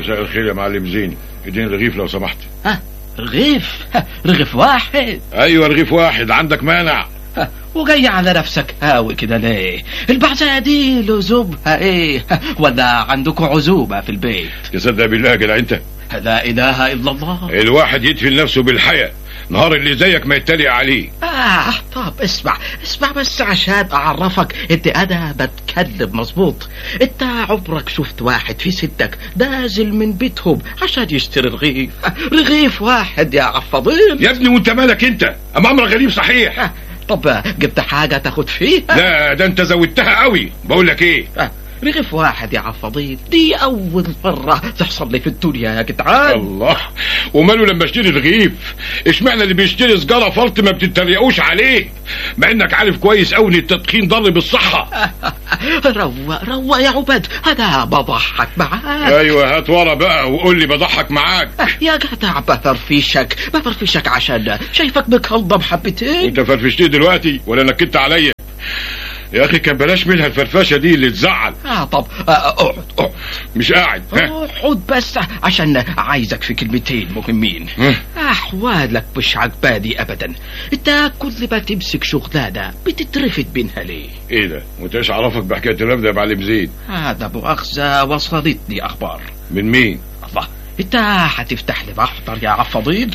مساء الخير يا معلم زين اديني رغيف لو سمحت ها رغيف ها، رغيف واحد ايوه رغيف واحد عندك مانع ها، وجاي على نفسك هاوي كده ليه البعزة دي لزومها ايه ها، ولا عندكم عزومة في البيت تصدق بالله يا جدع انت لا اله الا الله الواحد يدفن نفسه بالحياة نهار اللي زيك ما يتريق عليه آه طب اسمع اسمع بس عشان أعرفك إن أنا بتكلم مظبوط أنت عمرك شفت واحد في ستك نازل من بيتهم عشان يشتري رغيف رغيف واحد يا عفضيل يا ابني وانت مالك انت اما امرك غريب صحيح آه، طب جبت حاجة تاخد فيها لا ده انت زودتها قوي بقول لك ايه آه، رغيف واحد يا عفضيل دي أول مرة تحصل لي في الدنيا يا جدعان الله وماله لما اشتري رغيف اشمعنى اللي بيشتري سجاره فرط ما بتتريقوش عليه مع انك عارف كويس قوي ان التدخين ضر بالصحه روق روق يا عباد أنا بضحك معاك ايوه هات ورا بقى وقول لي بضحك معاك يا جدع بفرفشك بفرفشك عشان شايفك مكلضم حبتين انت فرفشتني دلوقتي ولا نكدت عليا يا اخي كان بلاش منها الفرفشه دي اللي تزعل اه طب آه، اقعد اقعد مش قاعد ها اقعد بس عشان عايزك في كلمتين مهمين ها؟ احوالك مش عجباني ابدا انت كل ما تمسك شغلانه بتترفد منها ليه ايه ده وانت ايش عرفك بحكايه الرفد يا معلم زيد هذا مؤاخذه وصلتني اخبار من مين الله انت هتفتح لي محضر يا عفضيل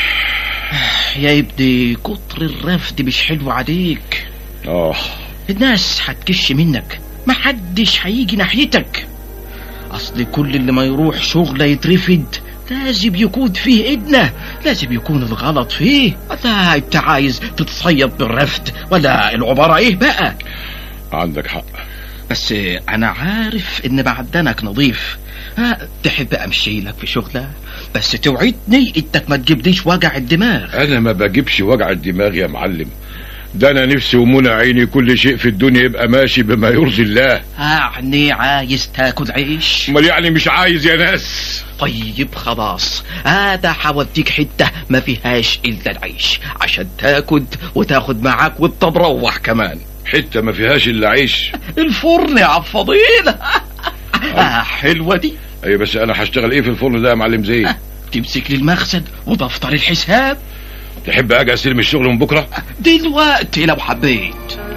يا ابني كتر الرفد مش حلو عليك اه الناس هتكش منك محدش هيجي ناحيتك اصل كل اللي ما يروح شغله يترفد لازم يكون فيه ادنى لازم يكون الغلط فيه ولا انت عايز تتصيد بالرفد ولا العبارة ايه بقى عندك حق بس انا عارف ان معدنك نظيف ها تحب امشي لك في شغله بس توعدني انك ما تجيبليش وجع الدماغ انا ما بجيبش وجع الدماغ يا معلم ده انا نفسي ومنى عيني كل شيء في الدنيا يبقى ماشي بما يرضي الله يعني عايز تاكل عيش امال يعني مش عايز يا ناس طيب خلاص هذا حوديك حتة ما فيهاش إلا العيش عشان تاكل وتاخد معاك وانت مروح كمان حته ما فيهاش الا عيش الفرن يا عفضيل آه حلوة دي ايوه بس انا هشتغل ايه في الفرن ده يا معلم زيد آه، تمسك لي المخزن ودفتر الحساب تحب اجي استلم الشغل من بكره دلوقتي لو حبيت